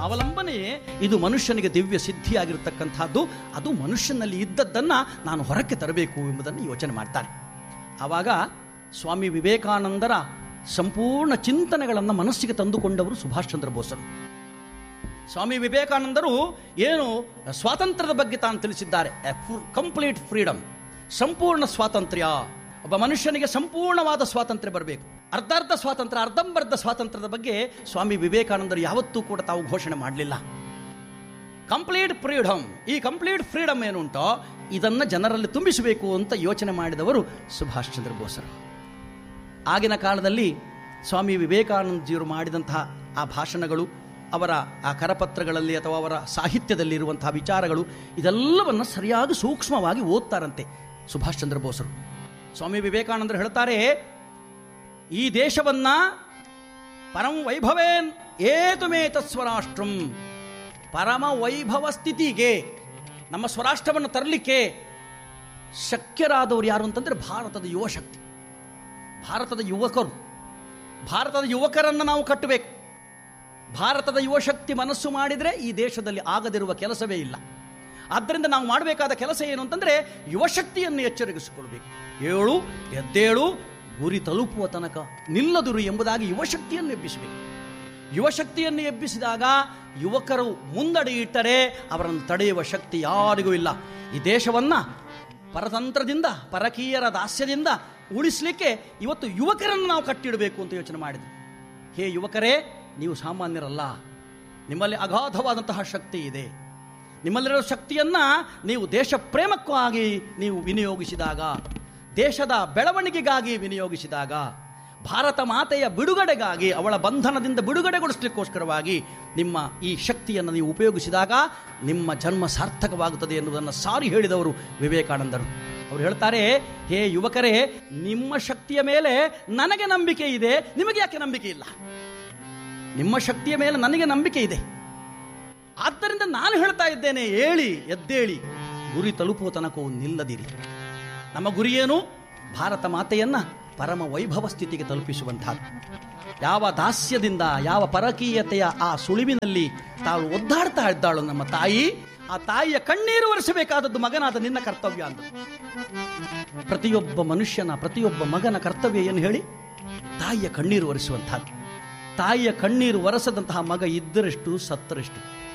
ಅವಲಂಬನೆ ಇದು ಮನುಷ್ಯನಿಗೆ ದಿವ್ಯ ಸಿದ್ಧಿಯಾಗಿರ್ತಕ್ಕಂಥದ್ದು ಅದು ಮನುಷ್ಯನಲ್ಲಿ ಇದ್ದದ್ದನ್ನು ನಾನು ಹೊರಕ್ಕೆ ತರಬೇಕು ಎಂಬುದನ್ನು ಯೋಚನೆ ಮಾಡ್ತಾರೆ ಆವಾಗ ಸ್ವಾಮಿ ವಿವೇಕಾನಂದರ ಸಂಪೂರ್ಣ ಚಿಂತನೆಗಳನ್ನು ಮನಸ್ಸಿಗೆ ತಂದುಕೊಂಡವರು ಸುಭಾಷ್ ಚಂದ್ರ ಬೋಸರು ಸ್ವಾಮಿ ವಿವೇಕಾನಂದರು ಏನು ಸ್ವಾತಂತ್ರ್ಯದ ಬಗ್ಗೆ ತಾನು ತಿಳಿಸಿದ್ದಾರೆ ಕಂಪ್ಲೀಟ್ ಫ್ರೀಡಮ್ ಸಂಪೂರ್ಣ ಸ್ವಾತಂತ್ರ್ಯ ಒಬ್ಬ ಮನುಷ್ಯನಿಗೆ ಸಂಪೂರ್ಣವಾದ ಸ್ವಾತಂತ್ರ್ಯ ಬರಬೇಕು ಅರ್ಧಾರ್ಧ ಸ್ವಾತಂತ್ರ್ಯ ಅರ್ಧಂಬರ್ಧ ಸ್ವಾತಂತ್ರ್ಯದ ಬಗ್ಗೆ ಸ್ವಾಮಿ ವಿವೇಕಾನಂದರು ಯಾವತ್ತೂ ಕೂಡ ತಾವು ಘೋಷಣೆ ಮಾಡಲಿಲ್ಲ ಕಂಪ್ಲೀಟ್ ಫ್ರೀಡಮ್ ಈ ಕಂಪ್ಲೀಟ್ ಫ್ರೀಡಮ್ ಏನುಂಟೋ ಇದನ್ನು ಜನರಲ್ಲಿ ತುಂಬಿಸಬೇಕು ಅಂತ ಯೋಚನೆ ಮಾಡಿದವರು ಸುಭಾಷ್ ಚಂದ್ರ ಬೋಸರು ಆಗಿನ ಕಾಲದಲ್ಲಿ ಸ್ವಾಮಿ ವಿವೇಕಾನಂದಜಿಯವರು ಮಾಡಿದಂತಹ ಆ ಭಾಷಣಗಳು ಅವರ ಆ ಕರಪತ್ರಗಳಲ್ಲಿ ಅಥವಾ ಅವರ ಸಾಹಿತ್ಯದಲ್ಲಿ ಇರುವಂತಹ ವಿಚಾರಗಳು ಇದೆಲ್ಲವನ್ನು ಸರಿಯಾಗಿ ಸೂಕ್ಷ್ಮವಾಗಿ ಓದ್ತಾರಂತೆ ಸುಭಾಷ್ ಚಂದ್ರ ಬೋಸರು ಸ್ವಾಮಿ ವಿವೇಕಾನಂದರು ಹೇಳ್ತಾರೆ ಈ ದೇಶವನ್ನ ಪರಂ ವೈಭವೇನ್ ಏತುಮೇತ ಸ್ವರಾಷ್ಟ್ರಂ ಪರಮ ವೈಭವ ಸ್ಥಿತಿಗೆ ನಮ್ಮ ಸ್ವರಾಷ್ಟ್ರವನ್ನು ತರಲಿಕ್ಕೆ ಶಕ್ಯರಾದವರು ಯಾರು ಅಂತಂದ್ರೆ ಭಾರತದ ಯುವಶಕ್ತಿ ಭಾರತದ ಯುವಕರು ಭಾರತದ ಯುವಕರನ್ನು ನಾವು ಕಟ್ಟಬೇಕು ಭಾರತದ ಯುವಶಕ್ತಿ ಮನಸ್ಸು ಮಾಡಿದರೆ ಈ ದೇಶದಲ್ಲಿ ಆಗದಿರುವ ಕೆಲಸವೇ ಇಲ್ಲ ಆದ್ದರಿಂದ ನಾವು ಮಾಡಬೇಕಾದ ಕೆಲಸ ಏನು ಅಂತಂದರೆ ಯುವಶಕ್ತಿಯನ್ನು ಎಚ್ಚರಿಸಿಕೊಳ್ಬೇಕು ಏಳು ಎದ್ದೇಳು ಗುರಿ ತಲುಪುವ ತನಕ ನಿಲ್ಲದುರು ಎಂಬುದಾಗಿ ಯುವಶಕ್ತಿಯನ್ನು ಎಬ್ಬಿಸಬೇಕು ಯುವಶಕ್ತಿಯನ್ನು ಎಬ್ಬಿಸಿದಾಗ ಯುವಕರು ಮುಂದಡಿ ಇಟ್ಟರೆ ಅವರನ್ನು ತಡೆಯುವ ಶಕ್ತಿ ಯಾರಿಗೂ ಇಲ್ಲ ಈ ದೇಶವನ್ನು ಪರತಂತ್ರದಿಂದ ಪರಕೀಯರ ದಾಸ್ಯದಿಂದ ಉಳಿಸಲಿಕ್ಕೆ ಇವತ್ತು ಯುವಕರನ್ನು ನಾವು ಕಟ್ಟಿಡಬೇಕು ಅಂತ ಯೋಚನೆ ಮಾಡಿದ್ವಿ ಹೇ ಯುವಕರೇ ನೀವು ಸಾಮಾನ್ಯರಲ್ಲ ನಿಮ್ಮಲ್ಲಿ ಅಗಾಧವಾದಂತಹ ಶಕ್ತಿ ಇದೆ ನಿಮ್ಮಲ್ಲಿರೋ ಶಕ್ತಿಯನ್ನ ನೀವು ದೇಶ ಪ್ರೇಮಕ್ಕಾಗಿ ನೀವು ವಿನಿಯೋಗಿಸಿದಾಗ ದೇಶದ ಬೆಳವಣಿಗೆಗಾಗಿ ವಿನಿಯೋಗಿಸಿದಾಗ ಭಾರತ ಮಾತೆಯ ಬಿಡುಗಡೆಗಾಗಿ ಅವಳ ಬಂಧನದಿಂದ ಬಿಡುಗಡೆಗೊಳಿಸಲಿಕ್ಕೋಸ್ಕರವಾಗಿ ನಿಮ್ಮ ಈ ಶಕ್ತಿಯನ್ನು ನೀವು ಉಪಯೋಗಿಸಿದಾಗ ನಿಮ್ಮ ಜನ್ಮ ಸಾರ್ಥಕವಾಗುತ್ತದೆ ಎನ್ನುವುದನ್ನು ಸಾರಿ ಹೇಳಿದವರು ವಿವೇಕಾನಂದರು ಅವರು ಹೇಳ್ತಾರೆ ಹೇ ಯುವಕರೇ ನಿಮ್ಮ ಶಕ್ತಿಯ ಮೇಲೆ ನನಗೆ ನಂಬಿಕೆ ಇದೆ ನಿಮಗೆ ಯಾಕೆ ನಂಬಿಕೆ ಇಲ್ಲ ನಿಮ್ಮ ಶಕ್ತಿಯ ಮೇಲೆ ನನಗೆ ನಂಬಿಕೆ ಇದೆ ಆದ್ದರಿಂದ ನಾನು ಹೇಳ್ತಾ ಇದ್ದೇನೆ ಹೇಳಿ ಎದ್ದೇಳಿ ಗುರಿ ತಲುಪುವ ತನಕವೂ ನಿಲ್ಲದಿರಿ ನಮ್ಮ ಗುರಿಯೇನು ಭಾರತ ಮಾತೆಯನ್ನ ಪರಮ ವೈಭವ ಸ್ಥಿತಿಗೆ ತಲುಪಿಸುವಂತಹದ್ದು ಯಾವ ದಾಸ್ಯದಿಂದ ಯಾವ ಪರಕೀಯತೆಯ ಆ ಸುಳಿವಿನಲ್ಲಿ ತಾವು ಒದ್ದಾಡ್ತಾ ಇದ್ದಾಳು ನಮ್ಮ ತಾಯಿ ಆ ತಾಯಿಯ ಕಣ್ಣೀರು ಒರೆಸಬೇಕಾದದ್ದು ಮಗನಾದ ನಿನ್ನ ಕರ್ತವ್ಯ ಅಂತ ಪ್ರತಿಯೊಬ್ಬ ಮನುಷ್ಯನ ಪ್ರತಿಯೊಬ್ಬ ಮಗನ ಕರ್ತವ್ಯ ಏನು ಹೇಳಿ ತಾಯಿಯ ಕಣ್ಣೀರು ಒರೆಸುವಂತಹದ್ದು ತಾಯಿಯ ಕಣ್ಣೀರು ಒರೆಸದಂತಹ ಮಗ ಇದ್ದರೆಷ್ಟು ಸತ್ತರೆಷ್ಟು